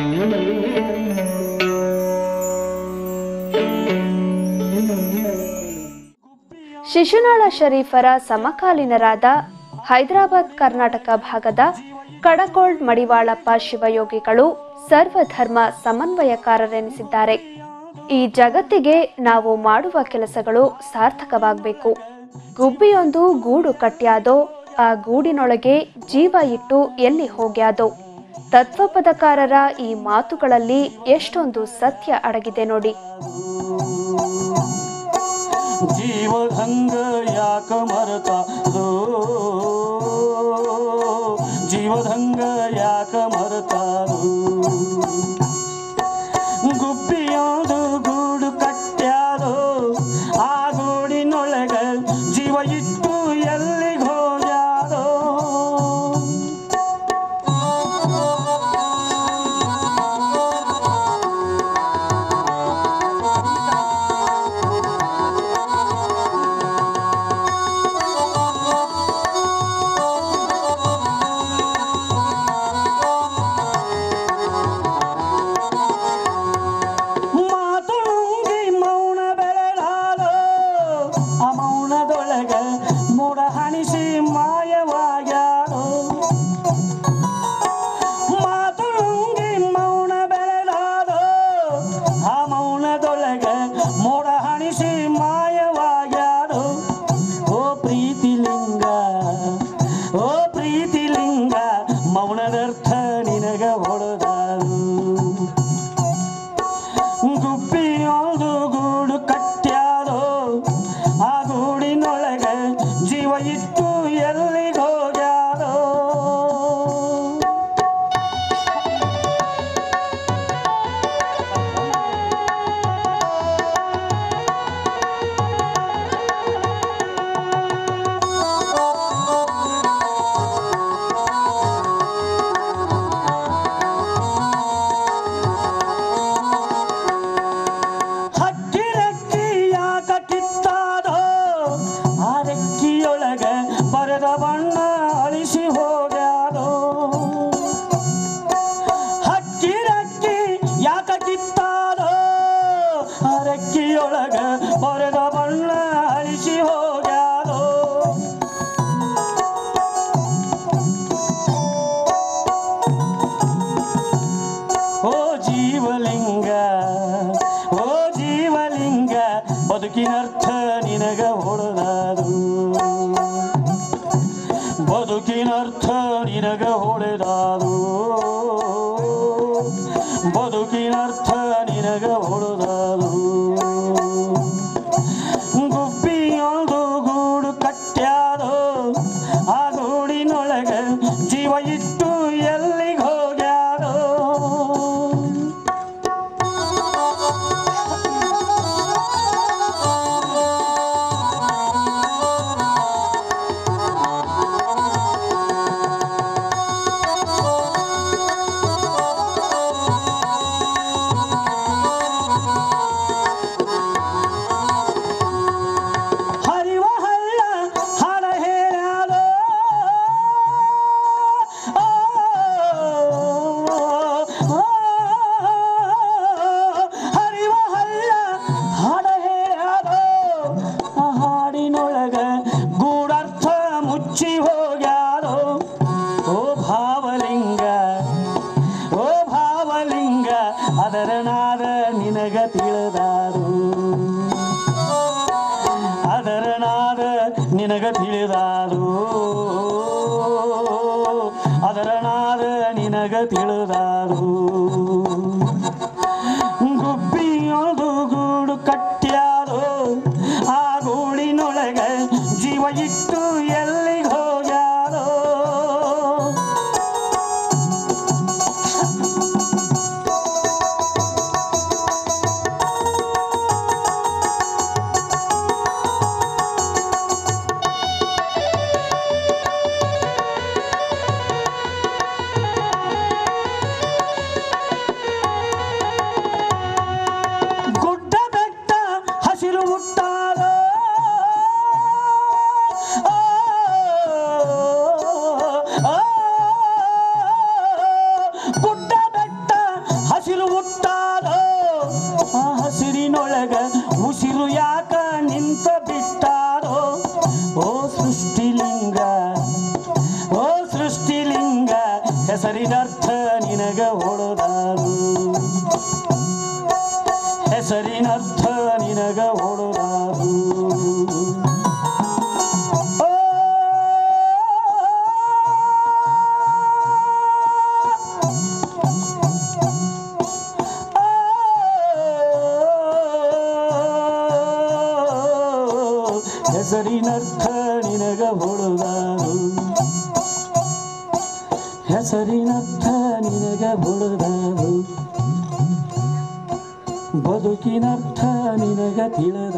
ಶಿಶುನಾಳ ಶರೀಫರ ಸಮಕಾಲೀನರಾದ ಹೈದರಾಬಾದ್ ಕರ್ನಾಟಕ ಭಾಗದ ಕಡಕೋಳ್ ಮಡಿವಾಳಪ್ಪ ಶಿವಯೋಗಿಗಳು ಸರ್ವಧರ್ಮ ಸಮನ್ವಯಕಾರರೆನಿಸಿದ್ದಾರೆ ಈ ಜಗತ್ತಿಗೆ ನಾವು ಮಾಡುವ ಕೆಲಸಗಳು ಸಾರ್ಥಕವಾಗಬೇಕು ಗುಬ್ಬಿಯೊಂದು ಗೂಡು ಕಟ್ಟ್ಯಾದೋ ಆ ಗೂಡಿನೊಳಗೆ ಜೀವ ಇಟ್ಟು ಎಲ್ಲಿ ಹೋಗ್ಯಾದೋ ತತ್ವಪದಕಾರರ ಈ ಮಾತುಗಳಲ್ಲಿ ಎಷ್ಟೊಂದು ಸತ್ಯ ಅಡಗಿದೆ ನೋಡಿ ಜೀವದಂಗ ಯಾಕ ಮರತಾರೋ ಜೀವದಂಗ ಯಾಕ ಮರತಾರೋ ಗುಬ್ಬಿಯೋದು ಗೂಡು ಕಟ್ಟ್ಯಾರೋ ಆ ಗೂಡಿನೊಳಗ ಜೀವ ಇಟ್ಟು ಎಲ್ಲಿಗೆ ಹೋಗ್ಯಾರೋ ಮಾತು ನುಂಗಿ ಮೌನ ಬೆಳೆದಾರೋ ಆ ಮೌನದೊಳಗ ಮೋಡ ಹಣಿಸಿ ಮಾಯವಾಗ್ಯಾರೋ ಮಾತು ನುಂಗಿ ಮೌನ ಬೆಳೆದಾರೋ ಆ ಮೌನದೊಳಗ ಮೋಡ ಹಣಿಸಿ ಮಾಯವಾಗ್ಯಾರೋ ಓ ಪ್ರೀತಿಲಿಂಗ ಓ ಪ್ರೀತಿಲಿಂಗ ಮೌನದರ್ಥ ನಿನಗ ಹೊಡೆದಾರು ಗುಬ್ಬಿಯೊಂದು ಗೂಡು ಕಟ್ಟ್ಯಾರೋ ಆ ಗೂಡಿನೊಳಗೆ ಜೀವ ಇಟ್ಟು ಎಲ್ಲಿಗೆ ಹೋಗ್ಯಾರೋ ಹಕ್ಕಿರಕ್ಕಿ ಯಾಕ ಕಿತ್ತಾದೋ ಆ ರೆಕ್ಕಿಯೊಳಗೆ ಬರೆದ ಬಣ್ಣ ಅಳಿಸಿ ಹೋಗ್ಯಾದೋ ಹಕ್ಕಿರಕ್ಕಿ ಯಾಕ ಕಿತ್ತಾದೋ ಆ ರೆಕ್ಕಿಯೊಳಗೆ ಬರೆದ ಬಣ್ಣ ಅಳಿಸಿ ಹೋಗ್ಯಾದೋ ಓ ಜೀವಲಿಂಗ ಓ ಜೀವಲಿಂಗ ಬದುಕಿನರ್ಥ ನಿನಗ ಹೊಡೆದಾದು ಬದುಕಿನರ್ಥ ನಿನಗ ಹೊಡೆದಾದು ಬದುಕಿನರ್ಥ ನಿನಗ ಹೊಡೆದಾದು ಗುಬ್ಬಿಯೊಂದು ಗೂಡು ಕಟ್ಟ್ಯಾದೋ ಆ ಗೂಡಿನೊಳಗ ಜೀವ ಇಟ್ಟು ಎಲ್ಲಿಗೆ ಹೋಗ್ಯಾರೋ ಹರಿವ ಹಳ್ಳ ಹಾಡ ಹೇಳ್ಯಾರೋ ಆ, ಆ, ಹರಿವ ಹಳ್ಳ ಹಾಡ ಹೇಳ್ಯಾರೋ ಆ ಹಾಡಿನೊಳಗ ಗೂಢರ್ಥ ಮುಚ್ಚಿ ಹೋಗ್ಯಾರೋ ಓ ಭಾವಲಿಂಗ ಓ ಭಾವಲಿಂಗ ಅದರ ನಾದ ನಿನಗ ತಿಳಿದಾರು ಅದರ ನಾದ ನಿನಗ ತಿಳಿದಾರು ಅದರ ನಾದ ನಿನಗ ತಿಳಿದಾರು ಗುಬ್ಬಿಯೊಂದು ಗೂಡು ಕಟ್ಟ್ಯಾರೋ ಆ ಗೂಡಿನೊಳಗ ಜೀವ ಇಟ್ಟು ಎಲ್ಲಿಗೆ ಹೋಗ್ಯಾರೋ ಗುಡ್ಡ ಬೆಟ್ಟ ನಿನಗ ಹೊಡೆದಾರು ಹೆಸರಿನರ್ಥ ನಿನಗ ಹೊಡೆದಾರು ಓ ಹೆಸರಿನರ್ಥ ನಿನಗ ಹೊಡೆದಾರು ಹೆಸರಿನರ್ಥ ನಿನಗ ಹೊಡೆದಾರು ಬದುಕಿನರ್ಥ ನಿನಗ ತಿಳಿದ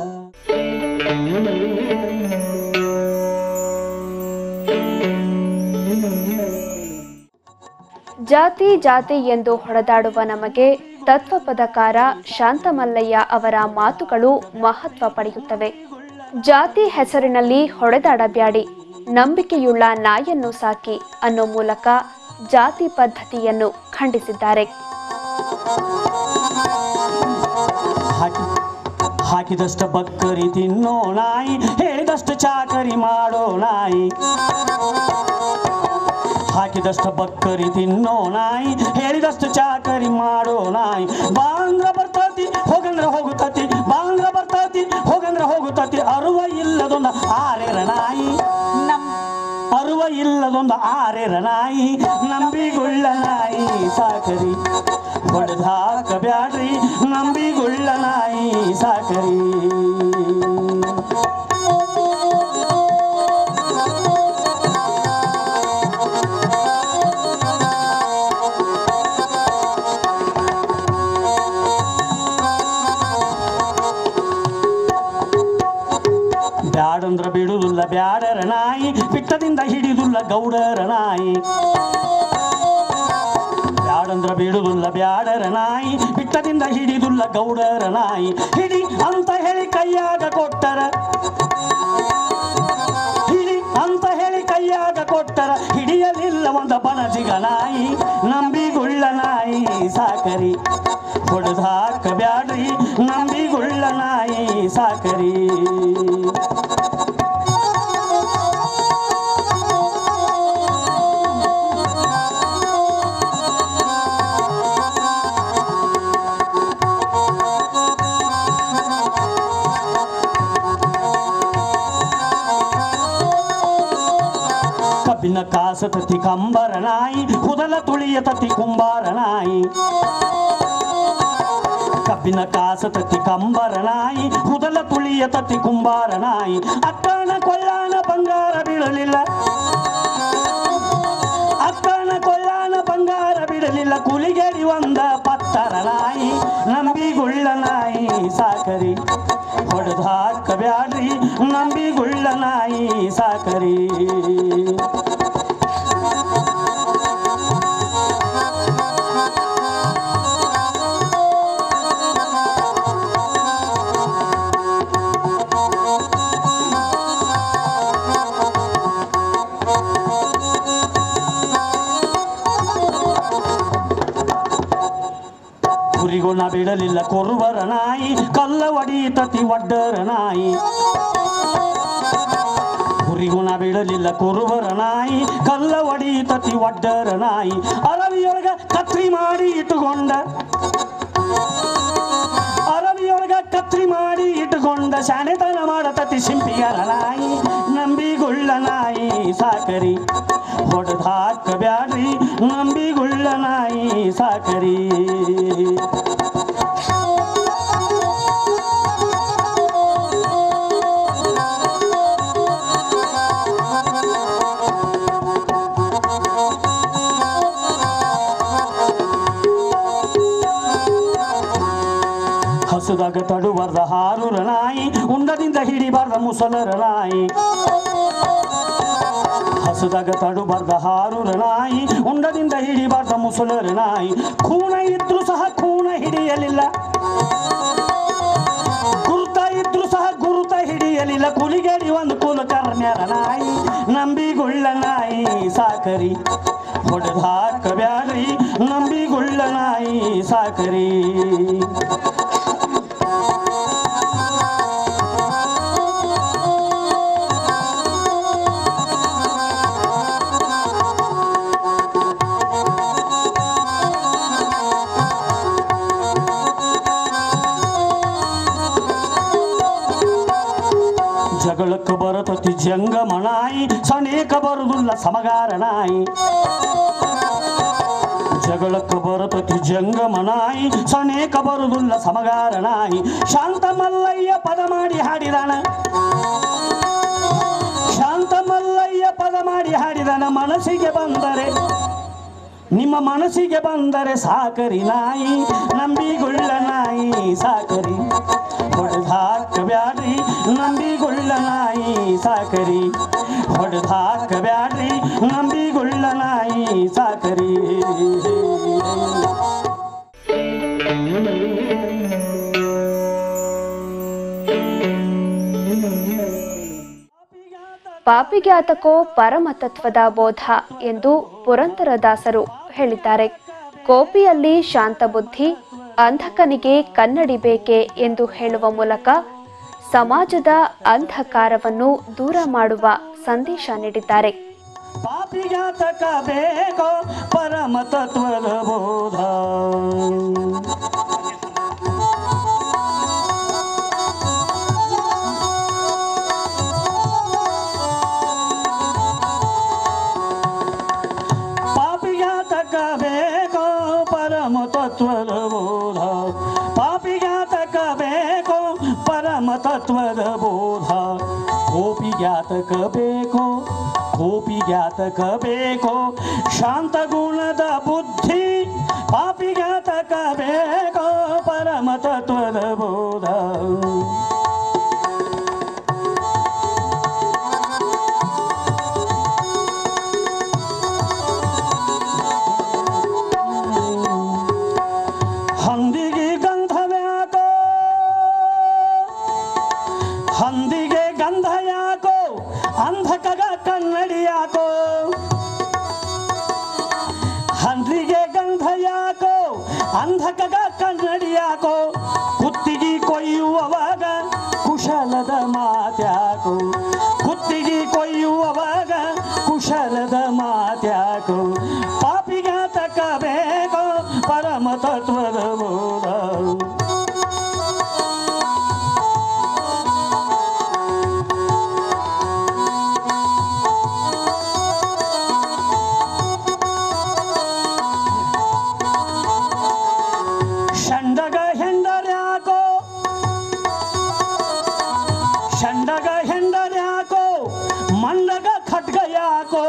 ಜಾತಿ ಜಾತಿ ಎಂದು ಹೊಡೆದಾಡುವ ನಮಗೆ ತತ್ವಪದಕಾರ ಶಾಂತಮಲ್ಲಯ್ಯ ಅವರ ಮಾತುಗಳು ಮಹತ್ವ ಪಡೆಯುತ್ತವೆ ಜಾತಿ ಹೆಸರಿನಲ್ಲಿ ಹೊಡೆದಾಡಬ್ಯಾಡಿ ನಂಬಿಕೆಯುಳ್ಳ ನಾಯನ್ನು ಸಾಕಿ ಅನ್ನೋ ಮೂಲಕ ಜಾತಿ ಪದ್ಧತಿಯನ್ನು ಖಂಡಿಸಿದ್ದಾರೆ ಹಾಕಿ ಹಾಕಿದಷ್ಟ ಬಕ್ಕರಿ ತಿನ್ನೋ ನಾಯಿ ಹೇಳಿದಷ್ಟು ಚಾಕರಿ ಮಾಡೋ ನಾಯಿ ಹಾಕಿದಷ್ಟು ಬಕ್ಕರಿ ತಿನ್ನೋ ನಾಯಿ ಹೇಳಿದಷ್ಟು ಚಾಕರಿ ಮಾಡೋ ನಾಯಿ ಬಾಂದ್ರ ಬರ್ತತಿ ಹೋಗಂದ್ರ ಹೋಗುತ್ತತಿ ಬಾಂದ್ರ ಬರ್ತತಿ ಹೋಗಂದ್ರ ಹೋಗುತ್ತತಿ ಅರುವ ಇಲ್ಲದೊಂದು ಆರೆರ ನಾಯಿ ನಮ್ ಅರುವ ಇಲ್ಲದೊಂದು ಆರೆರ ನಾಯಿ ನಂಬಿಗುಳ್ಳ ನಾಯಿ ಸಾಕರಿ ಹೊಡೆದಾಕ ಬ್ಯಾಡ್ರಿ ನಂಬಿಗುಳ್ಳ ನಾಯಿ ಸಾಕರಿ ಬ್ಯಾಡಂದ್ರ ಬಿಡುವುದಿಲ್ಲ ಬ್ಯಾಡರ ನಾಯಿ ಬಿಟ್ಟದಿಂದ ಹಿಡಿದುಲ್ಲ ಗೌಡರ ನಾಯಿ ಬ್ಯಾಡಂದ್ರ ಬಿಡುವುದಿಲ್ಲ ಬ್ಯಾಡರ ನಾಯಿ ಬಿಟ್ಟದಿಂದ ಹಿಡಿದುಲ್ಲ ಗೌಡರ ನಾಯಿ ಹಿಡಿ ಅಂತ ಹೇಳಿ ಕೈಯಾಗ ಕೊಟ್ಟರ ಹಿಡಿ ಅಂತ ಹೇಳಿ ಕೈಯಾಗ ಕೊಟ್ಟರ ಹಿಡಿಯಲಿಲ್ಲ ಒಂದ ಬಣಜಿಗ ನಾಯಿ ನಂಬಿಗುಳ್ಳ ನಾಯಿ ಸಾಕರಿ ಹೊಡೆದಾಕ ಬ್ಯಾಡ್ರಿ ನಂಬಿಗುಳ್ಳ ನಾಯಿ ಸಾಕರಿ ಕಬ್ಬಿನ ಕಾಸ ತತಿ ಕಂಬರ ನಾಯಿ ಕುದಲ ತುಳಿಯ ತತಿ ಕುಂಬಾರ ನಾಯಿ ಕಬ್ಬಿನ ಕಾಸ ತತಿ ಕಂಬರ ನಾಯಿ ಕುದಲ ತುಳಿಯ ತತಿ ಕುಂಬಾರ ನಾಯಿ ಅಕ್ಕನ ಕೊಳ್ಳಾನ ಬಂಗಾರ ಬೀಳಲಿಲ್ಲ ಅಕ್ಕನ ಕೊಳ್ಳಾನ ಬಂಗಾರ ಬಿಡಲಿಲ್ಲ ಕೂಲಿಗೇರಿ ಒಂದ ಪತ್ತರ ನಾಯಿ ನಂಬಿಗುಳ್ಳ ನಾಯಿ ಸಾಕರಿ ಹೊಡೆದಾಕ ಬ್ಯಾಡ್ರಿ ನಂಬಿಗುಳ್ಳ ನಾಯಿ ಸಾಕರಿ ಕುರಿಗುಣ ಬಿಡಲಿಲ್ಲ ಕೊರುವರ ನಾಯಿ ಕಲ್ಲ ಒಡೀತತಿ ಒಡ್ಡರ ನಾಯಿ ಕುರಿಗುಣ ಬಿಡಲಿಲ್ಲ ಕುರುವರ ನಾಯಿ ಕಲ್ಲ ಒಡೀತತಿ ಒಡ್ಡರ ನಾಯಿ ಅರವಿಯೊಳಗ ಕತ್ರಿ ಮಾಡಿ ಇಟ್ಟುಕೊಂಡ ಅರವಿಯೊಳಗ ಕತ್ರಿ ಮಾಡಿ ಇಟ್ಟುಕೊಂಡ ಶಾಣೆತನ ಮಾಡತತಿ ಶಿಂಪಿಯರ ನಾಯಿ ನಂಬಿಗುಳ್ಳ ನಾಯಿ ಸಾಕರಿ ಹೊಡೆದಾಕ ಬ್ಯಾಡ್ರಿ ನಂಬಿಗುಳ್ಳ ನಾಯಿ ಸಾಕರಿ ಹಸುದಾಗ ತಡುಬಾರ್ದ ಹಾರುರ ನಾಯಿ ಉಂಡದಿಂದ ಹಿಡಿಬಾರ್ದ ಮುಸಲರ ನಾಯಿ ಹಸುದಾಗ ತಡುಬಾರ್ದ ಹಾರುರ ನಾಯಿ ಉಂಡದಿಂದ ಹಿಡಿಬಾರ್ದ ಮುಸಲರ ನಾಯಿ ಖೂನ ಇದ್ರು ಸಹ ಖೂನ ಹಿಡಿಯಲಿಲ್ಲ ಗುರುತ ಇದ್ರು ಸಹ ಗುರುತ ಹಿಡಿಯಲಿಲ್ಲ ಕುಲಿಗೇಡಿ ಒಂದು ಕುಲಕರ್ಣ್ಯರ ನಾಯಿ ನಂಬಿಗುಳ್ಳ ನಾಯಿ ಸಾಕರಿ ಹೊಡೆದಾಕ ಬ್ಯಾಡ್ರಿ ನಂಬಿಗುಳ್ಳ ನಾಯಿ ಸಾಕರಿ ಬರುತ್ತತಿ ಜಂಗಮನಾಯಿ ಸನೇಕ ಬರುದಿಲ್ಲ ಸಮಗಾರನಾಯಿ ಜಗಳಕ್ಕ ಬರುತ್ತತಿ ಜಂಗಮನಾಯಿ ಸನೇಕ ಬರುದಿಲ್ಲ ಸಮಗಾರನಾಯಿ ಶಾಂತ ಮಲ್ಲಯ್ಯ ಪದ ಮಾಡಿ ಹಾಡಿದಾನ ಶಾಂತ ಮಲ್ಲಯ್ಯ ಪದ ಮಾಡಿ ಹಾಡಿದನ ಮನಸ್ಸಿಗೆ ಬಂದರೆ ನಿಮ್ಮ ಮನಸ್ಸಿಗೆ ಬಂದರೆ ಸಾಕರಿ ನಾಯಿ ನಂಬಿಗುಳ್ಳ ನಾಯಿ ಸಾಕರಿ ಹೊಡೆದಾಕ ಬ್ಯಾಡ್ರಿ ನಂಬಿಗುಳ್ಳ ನಾಯಿ ಸಾಕರಿ ಹೊಡೆದಾಕ ಬ್ಯಾಡ್ರಿ ನಂಬಿಗುಳ್ಳ ನಾಯಿ ಸಾಕರಿ ಪಾಪಿಗ್ಯಾತಕೋ ಪರಮತತ್ವದ ಬೋಧ ಎಂದು ಪುರಂದರದಾಸರು ಹೇಳಿದ್ದಾರೆ ಕೋಪಿಯಲ್ಲಿ ಶಾಂತ ಬುದ್ಧಿ ಅಂಧಕನಿಗೆ ಕನ್ನಡಿ ಬೇಕೆ ಎಂದು ಹೇಳುವ ಮೂಲಕ ಸಮಾಜದ ಅಂಧಕಾರವನ್ನು ದೂರ ಮಾಡುವ ಸಂದೇಶ ನೀಡಿದ್ದಾರೆ ಪಾಪಿಗಾತಕ ಬೇಕೋ ಪರಮ ತತ್ವದ ಬೋಧ ಪಾಪಿಗಾತಕ ಬೇಕೋ ಪರಮ ತತ್ವದ ಬೋಧ ಪಾಪಿಗಾತಕ ಬೇಕೋ ಪರಮ ತತ್ವದ ಬೋಧ ಕೋಪಿಗ್ಯಾತಕ ಬೇಕೋ ಕೋಪಿಗ್ಯಾತಕ ಬೇಕೋ ಶಾಂತ ಗುಣದ ಬುದ್ಧಿ ಪಾಪಿಗ್ಯಾತಕ ಬೇಕೋ ಪರಮ ತತ್ವದ ಬೋಧ ಹಂದಿಗೆ ಗಂಧವ್ಯಾಕೋ ಹಂದಿಗೆ ಗಂಧ ಯಾಕೋ ಅಂಧಕಗ ಕನ್ನಡಿ ಯಾಕೋ ಹಂದಿಗೆ ಗಂಧ ಯಾಕೋ ಅಂಧಕಗ ಕನ್ನಡಿ ಯಾಕೋ ಕುತ್ತಿಗೆ ಕೊಯ್ಯುವವಾಗ ಕುಶಲದ ಮಾತ್ಯಾಕೋ ಕುತ್ತಿಗೆ ಕೊಯ್ಯುವವಾಗ ಕುಶಲದ ಮಾತ್ಯಾಕೋ ಪಾಪಿಗಾತಕ ಬೇಕೋ ಪರಮ ತತ್ವದ ಬೋಧ ಷಂಡಗ ಹೆಂಡರ್ಯಾಕೋ ಷಂಡಗ ಹೆಂಡರ್ಯಾಕೋ ಮಂಡಗ ಖಡ್ಗ ಯಾಕೋ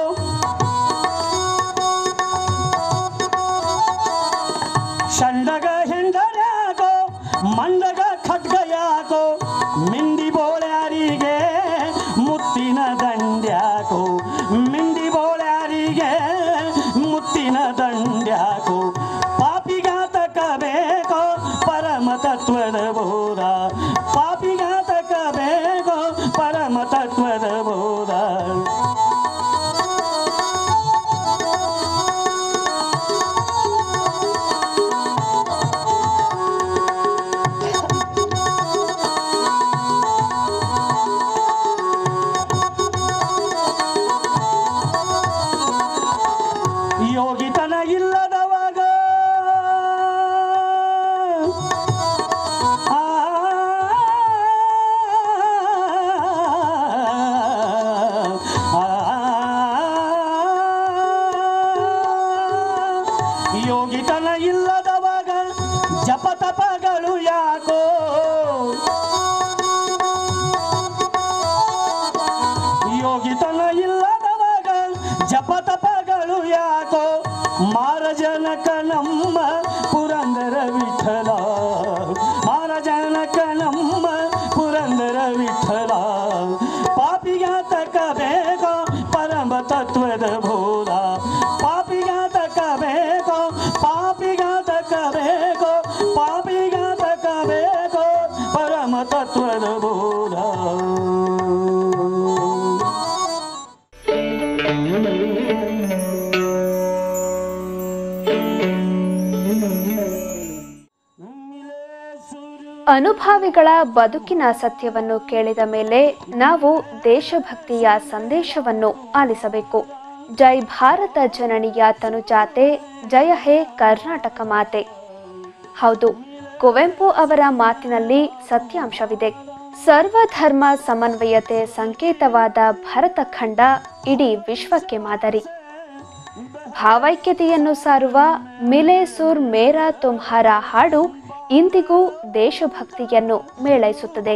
ಷಂಡಗ ಹೆಂಡರ್ಯಾಕೋ ಮಂಡಗ ಖಡ್ಗ ಯಾಕೋ ಮಿಂಡಿ ಬೋಳ್ಯಾರಿಗೆ ಮುತ್ತಿನ ದಂಡ್ಯಾಕೋ ಮಿಂಡಿ ಬೋಳ್ಯಾರಿಗೆ ಮುತ್ತಿನ ದಂಡ್ಯಾಕೋ ಪಾಪಿಗಾತಕ ಬೇಕೋ ಪರಮ ತತ್ವದ ಬೋಧ ಪಾಪಿಗಾತಕ ಬೇಕೋ ಪರಮ ತತ್ವದ ಬೋಧ ಯೋಗಿತನ ಇಲ್ಲದವಾಗ ಆ, ಆ, ಯೋಗಿತನ ಇಲ್ಲದವಾಗ ಜಪತಪಗಳು ಯಾಕೋ ಯೋಗಿತನ ಇಲ್ಲದವಾಗ ಜಪತಪಗಳು ಯಾಕೋ ಮಾರಜನಕ ನಮ್ಮ ಪುರಂದರ ವಿಠಲ ಮಾರಜನಕ ನಮ್ಮ ಪುರಂದರ ವಿಠಲ ಪಾಪಿಗಾತಕ ಬೇಕೋ ಪರಮ ತತ್ವದ ಬೋಧ ಪಾಪಿಗಾತಕ ಬೇಕೋ ಪಾಪಿಗಾತಕ ಬೇಕೋ ಪಾಪಿಗಾತಕ ಬೇಕೋ ಪರಮ ತತ್ವದ ಬೋಧ ಅನುಭಾವಿಗಳ ಬದುಕಿನ ಸತ್ಯವನ್ನು ಕೇಳಿದ ಮೇಲೆ ನಾವು ದೇಶಭಕ್ತಿಯ ಸಂದೇಶವನ್ನು ಆಲಿಸಬೇಕು ಜೈ ಭಾರತ ಜನನಿಯ ತನುಜಾತೆ ಜಯ ಹೇ ಕರ್ನಾಟಕ ಮಾತೆ ಹೌದು ಕುವೆಂಪು ಅವರ ಮಾತಿನಲ್ಲಿ ಸತ್ಯಾಂಶವಿದೆ ಸರ್ವಧರ್ಮ ಸಮನ್ವಯತೆ ಸಂಕೇತವಾದ ಭರತಖಂಡ ಇಡೀ ವಿಶ್ವಕ್ಕೆ ಮಾದರಿ ಭಾವೈಕ್ಯತೆಯನ್ನು ಸಾರುವ ಮಿಲೆ ಸುರ್ ಮೇರಾ ತುಮ್ಹಾರ ಹಾಡು ಇಂದಿಗೂ ದೇಶಭಕ್ತಿಯನ್ನು ಮೇಳೈಸುತ್ತದೆ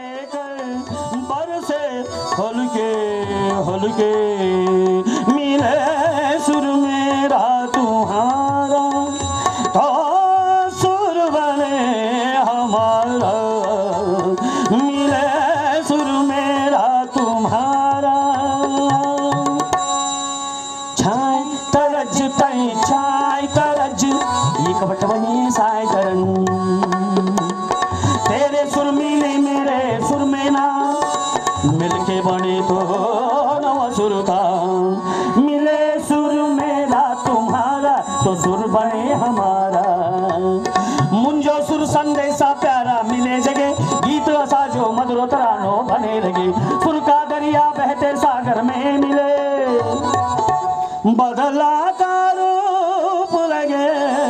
बरसे हल्के हल्के मिले सुर मेरा तुम्हारा तो सुर बने हमारा मिले सुर मेरा तुम्हारा छाय तरज तय छाय तरज एक बटवनी साय तरन तेरे सुर मिले मेरे सुर में ना मिलके बने तो नव सुर का मिले सुर मेरा तुम्हारा तो सुर बने हमारा मुंजो सुर संदेशा प्यारा मिले जगे गीत असा जो मधुर तरानो बने लगे सुर का दरिया बहते सागर में मिले बदला का रूप लगे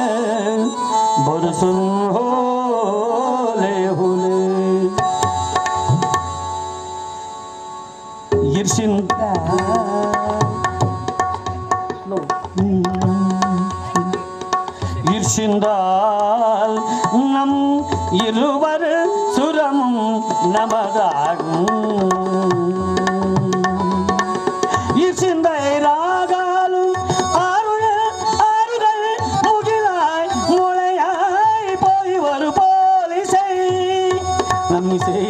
बरसुन होले हुले ಇರ್ಸಿಂದ ಇರ್ಸಿಂದಾಲ್ ನಮ್ ಇರುವರ್ ಸುರಂ ನಮದಾகும் இசிந்தை ராகாலும் ஆருள ஆறுகள் முகிலாய் முளையாய் போய் ஒரு போலிசை ನಮ್ಮಿಸೈ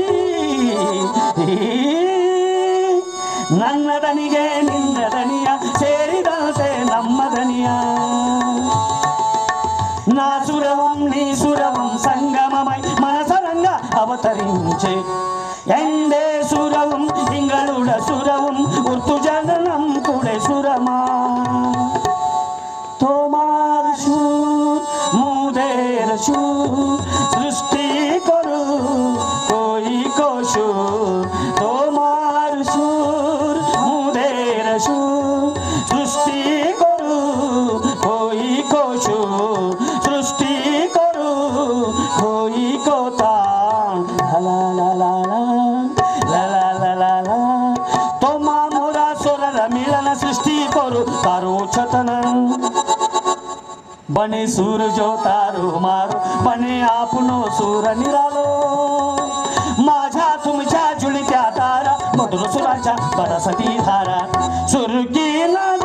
ನನ್ನ ದನಿಗೆ ನಿನ್ನ ದನಿಯ ಸೇರಿದಂತೆ ನಮ್ಮ ದನಿಯ నా సురవం నీ సురవం సంగమమై మనసరంగ అవతరించే ఎండే సురవం ఇంగళుడ సురవం ఉర్తు జననం కుడే సురమా তোমার সুর মুদের সুর সৃষ্টি করু কই কসুর তোমার সুর মুদের সুর সৃষ্টি করু কই কসুর সৃষ্টি করু কই কোতান লা লা লা লা লা লা লা লা লা তোমা মোরা সোরর মিলন সৃষ্টি করু তারো छतन बने सूर जो तारो मारो बने आपनो सूर निरालो माझ्या तुमच्या जुळत्या तारा मधुर सुराच्या बरसती धारा सुरगी नदी